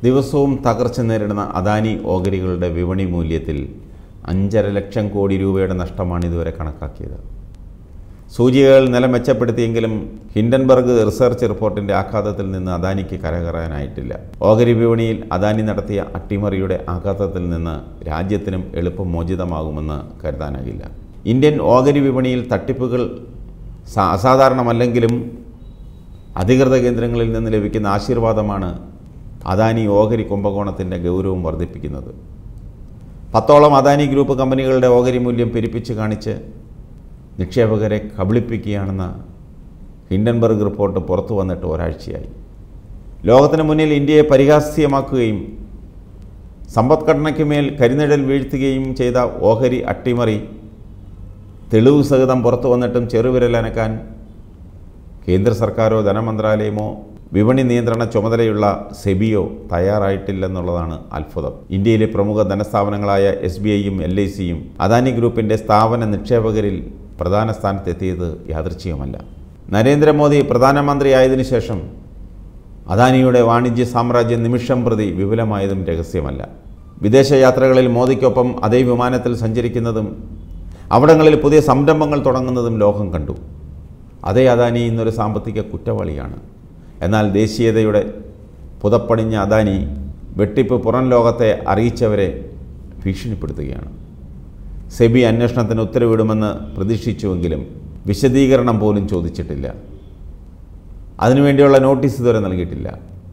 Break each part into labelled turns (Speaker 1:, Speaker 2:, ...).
Speaker 1: ദിവസവും തകർച്ച നേരിടുന്ന അദാനി ഓഹരികളുടെ വിപണി മൂല്യത്തിൽ അഞ്ചര ലക്ഷം കോടി രൂപയുടെ നഷ്ടമാണ് ഇതുവരെ കണക്കാക്കിയത് സൂചികകൾ നില മെച്ചപ്പെടുത്തിയെങ്കിലും ഹിൻഡൻബർഗ് റിസർച്ച് റിപ്പോർട്ടിൻ്റെ ആഘാതത്തിൽ നിന്ന് അദാനിക്ക് കരകയറാനായിട്ടില്ല ഓഹരി വിപണിയിൽ അദാനി നടത്തിയ അട്ടിമറിയുടെ ആഘാതത്തിൽ നിന്ന് രാജ്യത്തിനും എളുപ്പം മോചിതമാകുമെന്ന് കരുതാനാകില്ല ഇന്ത്യൻ ഓഹരി വിപണിയിൽ തട്ടിപ്പുകൾ സ- അസാധാരണമല്ലെങ്കിലും അധികൃത കേന്ദ്രങ്ങളിൽ നിന്ന് ലഭിക്കുന്ന ആശീർവാദമാണ് അദാനി ഓഹരി കുംഭകോണത്തിൻ്റെ ഗൗരവം വർദ്ധിപ്പിക്കുന്നത് പത്തോളം അദാനി ഗ്രൂപ്പ് കമ്പനികളുടെ ഓഹരി മൂല്യം പെരുപ്പിച്ച് കാണിച്ച് നിക്ഷേപകരെ കബളിപ്പിക്കുകയാണെന്ന ഹിൻഡൻബർഗ് റിപ്പോർട്ട് പുറത്തു വന്നിട്ട് ഒരാഴ്ചയായി ലോകത്തിന് മുന്നിൽ ഇന്ത്യയെ പരിഹാസ്യമാക്കുകയും സമ്പദ്ഘടനയ്ക്ക് മേൽ കരിനിഴൽ വീഴ്ത്തുകയും ചെയ്ത ഓഹരി അട്ടിമറി തെളിവ് സഹിതം പുറത്തു വന്നിട്ടും ചെറുവിരലനക്കാൻ കേന്ദ്ര സർക്കാരോ ധനമന്ത്രാലയമോ വിപണി നിയന്ത്രണ ചുമതലയുള്ള സെബിയോ തയ്യാറായിട്ടില്ലെന്നുള്ളതാണ് അത്ഭുതം ഇന്ത്യയിലെ പ്രമുഖ ധനസ്ഥാപനങ്ങളായ എസ് ബി ഐയും എൽ ഐ സിയും അദാനി ഗ്രൂപ്പിൻ്റെ സ്ഥാപന നിക്ഷേപകരിൽ പ്രധാന സ്ഥാനത്തെത്തിയത് യാദൃച്ഛികമല്ല നരേന്ദ്രമോദി പ്രധാനമന്ത്രിയായതിനു ശേഷം അദാനിയുടെ വാണിജ്യ സാമ്രാജ്യം നിമിഷം പ്രതി വിപുലമായതും രഹസ്യമല്ല വിദേശയാത്രകളിൽ മോദിക്കൊപ്പം അതേ വിമാനത്തിൽ സഞ്ചരിക്കുന്നതും അവിടങ്ങളിൽ പുതിയ സംരംഭങ്ങൾ തുടങ്ങുന്നതും ലോകം കണ്ടു അതേ അദാനി ഇന്നൊരു സാമ്പത്തിക കുറ്റവാളിയാണ് എന്നാൽ ദേശീയതയുടെ പുതപ്പണിഞ്ഞ അദാനി വെട്ടിപ്പ് പുറം ലോകത്തെ അറിയിച്ചവരെ ഭീഷണിപ്പെടുത്തുകയാണ് സെബി അന്വേഷണത്തിന് ഉത്തരവിടുമെന്ന് പ്രതീക്ഷിച്ചുവെങ്കിലും വിശദീകരണം പോലും ചോദിച്ചിട്ടില്ല അതിനുവേണ്ടിയുള്ള നോട്ടീസ് ഇതുവരെ നൽകിയിട്ടില്ല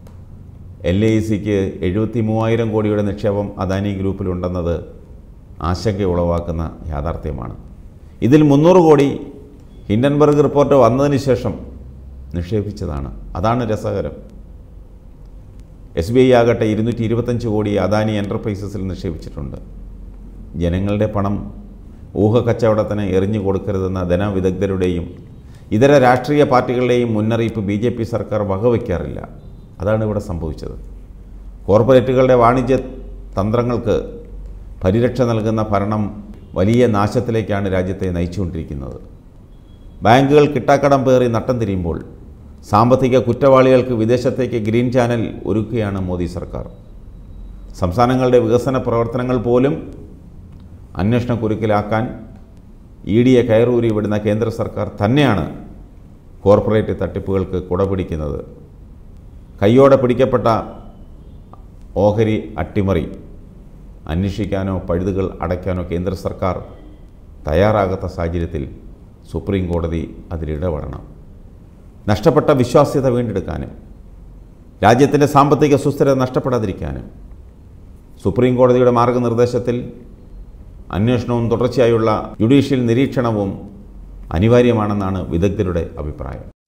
Speaker 1: എൽ ഐ സിക്ക് എഴുപത്തി മൂവായിരം കോടിയുടെ നിക്ഷേപം അദാനി ഗ്രൂപ്പിലുണ്ടെന്നത് ആശങ്ക ഉളവാക്കുന്ന യാഥാർത്ഥ്യമാണ് ഇതിൽ മുന്നൂറ് കോടി ഹിൻഡൻബർഗ് റിപ്പോർട്ട് വന്നതിന് ശേഷം നിക്ഷേപിച്ചതാണ് അതാണ് രസകരം എസ് ബി ഐ ആകട്ടെ ഇരുന്നൂറ്റി ഇരുപത്തഞ്ച് കോടി അദാനി എൻ്റർപ്രൈസസിൽ നിക്ഷേപിച്ചിട്ടുണ്ട് ജനങ്ങളുടെ പണം ഊഹക്കച്ചവടത്തിന് എറിഞ്ഞു കൊടുക്കരുതെന്ന ധനവിദഗ്ധരുടെയും ഇതര രാഷ്ട്രീയ പാർട്ടികളുടെയും മുന്നറിയിപ്പ് ബി ജെ പി സർക്കാർ വകവയ്ക്കാറില്ല അതാണ് ഇവിടെ സംഭവിച്ചത് കോർപ്പറേറ്റുകളുടെ വാണിജ്യ തന്ത്രങ്ങൾക്ക് പരിരക്ഷ നൽകുന്ന ഭരണം വലിയ നാശത്തിലേക്കാണ് രാജ്യത്തെ നയിച്ചുകൊണ്ടിരിക്കുന്നത് ബാങ്കുകൾ കിട്ടാക്കടം പേറി നട്ടം തിരിയുമ്പോൾ സാമ്പത്തിക കുറ്റവാളികൾക്ക് വിദേശത്തേക്ക് ഗ്രീൻ ചാനൽ ഒരുക്കുകയാണ് മോദി സർക്കാർ സംസ്ഥാനങ്ങളുടെ വികസന പ്രവർത്തനങ്ങൾ പോലും അന്വേഷണ കുരുക്കിലാക്കാൻ ഇ ഡിയെ കയറൂരി വിടുന്ന കേന്ദ്ര സർക്കാർ തന്നെയാണ് കോർപ്പറേറ്റ് തട്ടിപ്പുകൾക്ക് കുടപിടിക്കുന്നത് കയ്യോടെ പിടിക്കപ്പെട്ട ഓഹരി അട്ടിമറി അന്വേഷിക്കാനോ പഴുതുകൾ അടയ്ക്കാനോ കേന്ദ്ര സർക്കാർ തയ്യാറാകാത്ത സാഹചര്യത്തിൽ സുപ്രീം കോടതി അതിലിടപെടണം നഷ്ടപ്പെട്ട വിശ്വാസ്യത വീണ്ടെടുക്കാനും രാജ്യത്തിൻ്റെ സാമ്പത്തിക സുസ്ഥിരത നഷ്ടപ്പെടാതിരിക്കാനും സുപ്രീം കോടതിയുടെ മാർഗനിർദ്ദേശത്തിൽ അന്വേഷണവും തുടർച്ചയായുള്ള ജുഡീഷ്യൽ നിരീക്ഷണവും അനിവാര്യമാണെന്നാണ് വിദഗ്ധരുടെ അഭിപ്രായം